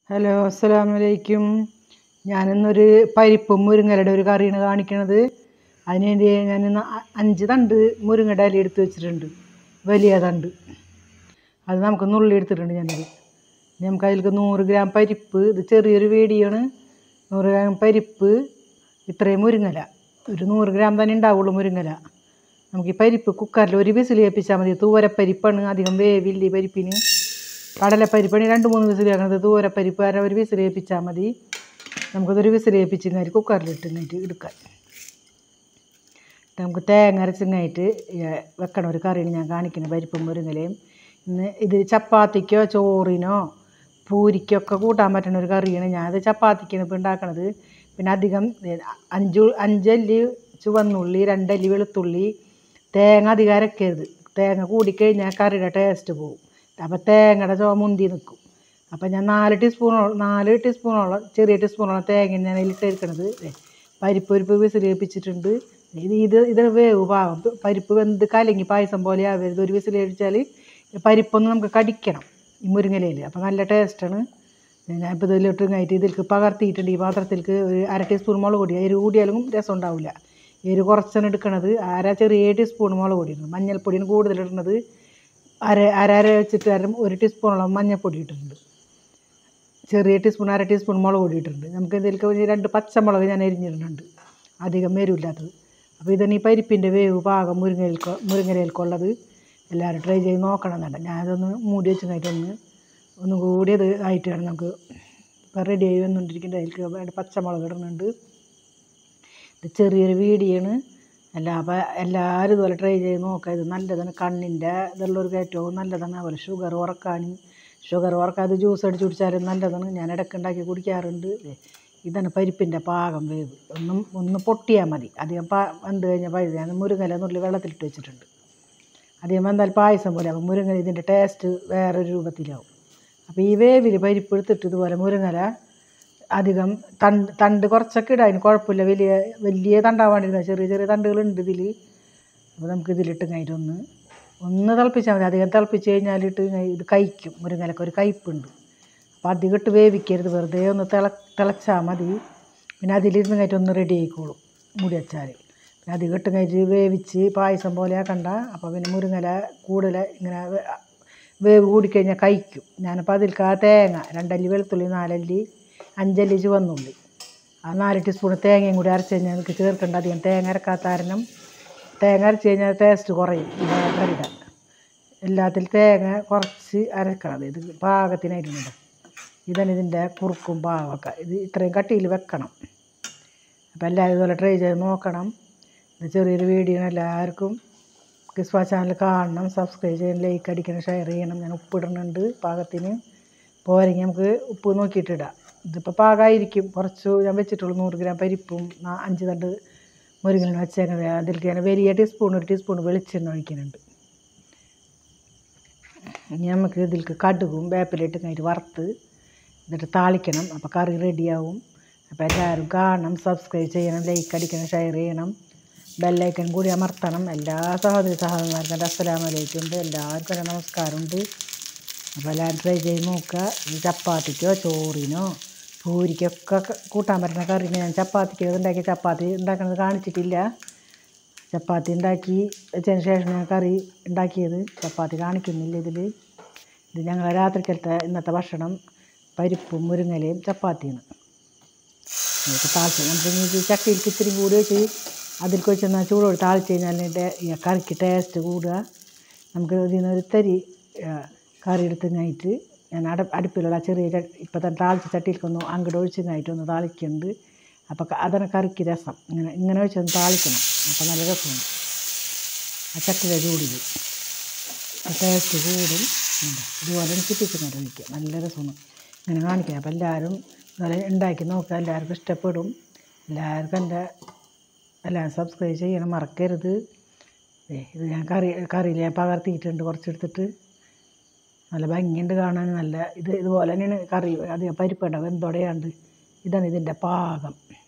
Hello അസ്സലാമു അലൈക്കും ഞാനിന്നൊരു പരിപ്പും മുരിങ്ങലയുടെ ഒരു കറിയാണ് കാണിക്കണത് അതിനുവേണ്ടി ഞാനിന്ന് അ- അഞ്ച് തണ്ട് മുരിങ്ങയുടെ ഇല എടുത്ത് വെച്ചിട്ടുണ്ട് വലിയ തണ്ട് അത് നമുക്ക് നുള്ളി എടുത്തിട്ടുണ്ട് ഞാനത് ഇനി നമുക്ക് അതിലേക്ക് നൂറ് ഗ്രാം പരിപ്പ് ഇത് ചെറിയൊരു വേടിയാണ് നൂറ് ഗ്രാം പരിപ്പ് ഇത്രയും മുരിങ്ങല ഒരു നൂറ് ഗ്രാം തന്നെ ഉണ്ടാവുള്ളൂ മുരിങ്ങല നമുക്ക് ഈ പരിപ്പ് കുക്കറിൽ ഒരു വിസിൽ കേൾപ്പിച്ചാൽ മതി തൂവരപ്പരിപ്പാണ് അധികം വേവില്ല ഈ പരിപ്പിന് കടലപ്പരിപ്പാണ് രണ്ട് മൂന്ന് വിസിൽ കേൾക്കണത് തൂവരപ്പരിപ്പ് കാരണം ഒരു വിസിൽ കേൾപ്പിച്ചാൽ മതി നമുക്കതൊരു വിസിൽ കേൾപ്പിച്ചിങ്ങായിട്ട് കുക്കറിലിട്ട് ഇങ്ങായിട്ട് എടുക്കാം നമുക്ക് തേങ്ങ അരച്ചിങ്ങായിട്ട് വെക്കണ ഒരു കറിയാണ് ഞാൻ കാണിക്കുന്നത് പരിപ്പും മുരിങ്ങലയും ഇന്ന് ഇത് ചപ്പാത്തിക്കോ ചോറിനോ പൂരിക്കൊക്കെ കൂട്ടാൻ പറ്റുന്ന ഒരു കറിയാണ് ഞാനത് ചപ്പാത്തിക്കാണ് ഇപ്പോൾ ഉണ്ടാക്കണത് പിന്നെ അധികം ഏ, അഞ്ചു അഞ്ചല്ലി ചുവന്നുള്ളി രണ്ടല്ലി വെളുത്തുള്ളി തേങ്ങ അധികം അരക്കരുത് തേങ്ങ കൂടിക്കഴിഞ്ഞാൽ കറിയുടെ ടേസ്റ്റ് പോകും അപ്പോൾ തേങ്ങയുടെ ചുവ മുന്തി നിൽക്കും അപ്പോൾ ഞാൻ നാല് ടീസ്പൂണോളം നാല് ടീസ്പൂണോളം ചെറിയ ടീസ്പൂണോളം തേങ്ങ ഞാൻ അതിലിട്ട് എടുക്കണത് ദേ, പരിപ്പ് പരിപ്പ് വിസിൽ കേൾപ്പിച്ചിട്ടുണ്ട് ഇത് ഇത് ഇത് വേവ് പാകം പരിപ്പ് വെന്ത് കലങ്ങി പായസം പോലെ ആവരുത് ഒരു വിസിൽ കഴിച്ചാൽ പരിപ്പൊന്ന് നമുക്ക് കടിക്കണം ഈ മുരിങ്ങലയിൽ അപ്പോൾ നല്ല ടേസ്റ്റാണ് ഞാനിപ്പോൾ ഇതിലോട്ട് കഴിഞ്ഞിട്ട് ഇതിലേക്ക് പകർത്തിയിട്ടുണ്ട് ഈ പാത്രത്തിലേക്ക് ഒരു അര ടീസ്പൂൺ മുളക് പൊടി എരിവ് കൂടിയാലും രസം ഉണ്ടാവില്ല എരിവ് കുറച്ചാണ് എടുക്കണത് അര ചെറിയ ടീസ്പൂൺ മുളക് പൊടി ഇടുന്നു മഞ്ഞൾപ്പൊടിയാണ് കൂടുതൽ ഇടുന്നത് അര അര അര വെച്ചിട്ട് അര ഒരു ടീസ്പൂണോളം മഞ്ഞൾപ്പൊടി ഇട്ടിട്ടുണ്ട് ചെറിയ ടീസ്പൂൺ അര ടീസ്പൂൺ മുളക് പൊടി ഇട്ടിട്ടുണ്ട് നമുക്ക് ഇതിലേക്ക് ഒരു രണ്ട് പച്ചമുളക് ഞാൻ എരിഞ്ഞിടുന്നുണ്ട് അധികം എരിവില്ലാത്തത് അപ്പോൾ ഇതാണ് ഈ പരിപ്പിൻ്റെ വേവ് പാകം മുരിങ്ങയിൽക്കൊ മുരിങ്ങയിൽക്കുള്ളത് എല്ലാവരും ട്രൈ ചെയ്ത് നോക്കണം എന്നുണ്ട് ഞാനതൊന്ന് മൂടി വെച്ച് കഴിഞ്ഞിട്ടൊന്ന് ഒന്നും കൂടി അത് ആയിട്ട് വേണം നമുക്ക് ഇപ്പോൾ റെഡി ആയി വന്നുകൊണ്ടിരിക്കേണ്ട അതിലേക്ക് വേണ്ട പച്ചമുളക് ഇടുന്നുണ്ട് ഇത് ചെറിയൊരു വീടിയാണ് എല്ലാ അപ്പോൾ എല്ലാവരും ഇതുപോലെ ട്രൈ ചെയ്ത് നോക്കുക ഇത് നല്ലതാണ് കണ്ണിൻ്റെ ഇതുള്ളവർക്ക് ഏറ്റവും നല്ലതാണ് അതുപോലെ ഷുഗർ കുറക്കാനും ഷുഗർ കുറക്കാതെ ജ്യൂസ് അടിച്ച് കുടിച്ചാലും നല്ലതാണ് ഞാൻ ഇടയ്ക്ക് ഉണ്ടാക്കി കുടിക്കാറുണ്ട് ദേ, ഇതാണ് പരിപ്പിൻ്റെ പാകം വേവ് ഒന്നും ഒന്ന് പൊട്ടിയാൽ മതി അധികം പാ വെന്ത് കഴിഞ്ഞാൽ പഴുത് ഞാൻ മുരുങ്ങല നുള്ളി വെള്ളത്തിലിട്ട് വെച്ചിട്ടുണ്ട് അധികം വെന്താൽ പായസം പോലെ ആകും മുരുങ്ങല ഇതിൻ്റെ ടേസ്റ്റ് വേറൊരു രൂപത്തിലാവും അപ്പോൾ ഈ വേവിൽ പരിപ്പ് എടുത്തിട്ട് ഇതുപോലെ മുരുങ്ങല അധികം തണ്ട് തണ്ട് കുറച്ചൊക്കെ ഇടാം അതിന് കുഴപ്പമില്ല വലിയ വലിയ തണ്ടാവാണ്ടിരുന്ന ചെറിയ ചെറിയ തണ്ടുകളുണ്ട് ഇതിൽ അപ്പോൾ നമുക്ക് ഇതിലിട്ട് കഴിഞ്ഞിട്ട് ഒന്ന് ഒന്ന് തിളപ്പിച്ചാൽ മതി അധികം തിളപ്പിച്ച് കഴിഞ്ഞാലിട്ട് ഇങ്ങ- ഇത് കഴിക്കും മുരിങ്ങലൊക്കെ ഒരു കയ്പ്പുണ്ട് അപ്പോൾ അധികം ഇട്ട് വേവിക്കരുത് വെറുതെ ഒന്ന് തിള തിളച്ചാൽ മതി പിന്നെ അതിലിരുന്ന് കഴിഞ്ഞിട്ട് ഒന്ന് റെഡി ആയിക്കോളും മുടി വെച്ചാൽ പിന്നെ അധികം ഇട്ട് കഴിഞ്ഞിട്ട് വേവിച്ച് പായസം പോലെ ആക്കണ്ട അപ്പോൾ പിന്നെ മുരിങ്ങല കൂടുതൽ ഇങ്ങനെ വേ- വേവ് കൂടിക്കഴിഞ്ഞാൽ കഴിക്കും ഞാനപ്പോൾ അതിൽക്ക് ആ തേങ്ങ രണ്ടല്ലി വെളുത്തുള്ളി നാലല്ലി അഞ്ചല്ലി ചുവന്നുള്ളി ആ നാല് ടീസ്പൂൺ തേങ്ങയും കൂടി അരച്ച് കഴിഞ്ഞാൽ നമുക്ക് ചേർക്കേണ്ട അധികം തേങ്ങ അരക്കാത്ത കാരണം തേങ്ങ അരച്ച് കഴിഞ്ഞാൽ ടേസ്റ്റ് കുറയും ഈ കറിയുടെ എല്ലാത്തിലും തേങ്ങ കുറച്ച് അരക്കണം ഇത് പാകത്തിനായിട്ടുണ്ട് ഇതാണ് ഇതിൻ്റെ കുറുക്കും പാകമൊക്കെ ഇത് ഇത്രയും കട്ടിയിൽ വെക്കണം അപ്പോൾ എല്ലാവരും ഇതുപോലെ ട്രൈ ചെയ്ത് നോക്കണം ഇത് ചെറിയൊരു വീഡിയോ എല്ലാവർക്കും കിസ്വ ചാനൽ കാണണം സബ്സ്ക്രൈബ് ചെയ്യണം ലൈക്ക് അടിക്കണം ഷെയർ ചെയ്യണം ഞാൻ ഉപ്പിടുന്നുണ്ട് പാകത്തിന് പോരെങ്കിൽ നമുക്ക് ഉപ്പ് നോക്കിയിട്ടിടാം ഇതിപ്പോൾ പാകമായിരിക്കും കുറച്ച് ഞാൻ വെച്ചിട്ടുള്ളൂ നൂറ് ഗ്രാം പരിപ്പും നാ- അഞ്ച് തണ്ട് മുരിങ്ങലും വെച്ചേക്കുന്നത് അതിലേക്ക് ഞാൻ വലിയ ടീസ്പൂൺ ഒരു ടീസ്പൂൺ വെളിച്ചെണ്ണ ഒഴിക്കുന്നുണ്ട് ഇനി നമുക്ക് ഇതിലേക്ക് കടുകും വേപ്പിലിട്ട് കഴിഞ്ഞിട്ട് വറുത്ത് എന്നിട്ട് താളിക്കണം അപ്പോൾ കറി റെഡിയാവും അപ്പോൾ എല്ലാവരും കാണണം സബ്സ്ക്രൈബ് ചെയ്യണം ലൈക്ക് അടിക്കണം ഷെയർ ചെയ്യണം ബെല്ലൈക്കൺ കൂടി അമർത്തണം എല്ലാ സഹോദരി സഹോദരന്മാർക്കും എൻ്റെ അസ്സലാമലൈക്കും ഉണ്ട് എല്ലാവർക്കും എൻ്റെ നമസ്കാരമുണ്ട് അപ്പോൾ എല്ലാവരും ട്രൈ ചെയ്ത് നോക്കുക ഇത് ചപ്പാത്തിക്കോ ചോറിനോ പൂരിക്കൊക്കെ ക- കൂട്ടാൻ പറ്റുന്ന കറിനെ ഞാൻ ചപ്പാത്തിക്ക് ഉണ്ടാക്കി ചപ്പാത്തി ഉണ്ടാക്കുന്നത് കാണിച്ചിട്ടില്ല ചപ്പാത്തി ഉണ്ടാക്കി വെച്ചതിന് ശേഷം ഞാൻ കറി ഉണ്ടാക്കിയത് ചപ്പാത്തി കാണിക്കുന്നില്ല ഇതിൽ ഇത് ഞങ്ങൾ രാത്രിക്കലത്തെ ഇന്നത്തെ ഭക്ഷണം പരിപ്പും മുരിങ്ങലയും ചപ്പാത്തിയാണ് നമുക്ക് താളിച്ച് നമുക്ക് ഇനി ഇത് ചക്കയിലേക്ക് ഇത്തിരി കൂടി വെച്ച് അതിൽ വെച്ചെന്നാൽ ചൂടോട് താളിച്ച് കഴിഞ്ഞാൽ ഇതിൻ്റെ ഈ കറിക്ക് ടേസ്റ്റ് കൂടുക നമുക്ക് ഇതിൽ നിന്ന് ഒരു തരി ആ, കറി എടുത്ത് കഴിഞ്ഞിട്ട് ഞാൻ അട അടുപ്പിലുള്ള ചെറിയ ച- ഇപ്പം തന്നെ താളിച്ച ചട്ടിയിലേക്കൊന്ന് അങ്ങോട്ട് ഒഴിച്ച് കഴിഞ്ഞിട്ട് ഒന്ന് താളിക്കുന്നുണ്ട് അപ്പോൾ ക- അതാണ് കറിക്ക് രസം ഇങ്ങനെ ഇങ്ങനെ വെച്ചൊന്ന് താളിക്കണം അപ്പോൾ നല്ല രസമാണ് ആ ചട്ടിയുടെ ചൂടിൽ ടേസ്റ്റ് കൂടും ഉണ്ട്. ഇതുപോലെ ചുറ്റിച്ചിങ്ങോട്ട് ഒഴിക്കുക നല്ല രസമാണ് ഇങ്ങനെ കാണിക്കുക അപ്പോൾ എല്ലാവരും ഇതുപോലെ ഉണ്ടാക്കി നോക്കുക എല്ലാവർക്കും ഇഷ്ടപ്പെടും എല്ലാവർക്കും എൻ്റെ എല്ലാവരും സബ്സ്ക്രൈബ് ചെയ്യണം മറക്കരുത് ദേ, ഇത് ഞാൻ കറി കറിയിൽ ഞാൻ പകർത്തിയിട്ടുണ്ട് കുറച്ചെടുത്തിട്ട് നല്ല ഭംഗിയുണ്ട് കാണാൻ നല്ല ഇത് ഇതുപോലെ തന്നെയാണ് കറി അധികം പരിപ്പുണ്ടാവും എന്തോടെയാണ്ട് ഇതാണ് ഇതിൻ്റെ പാകം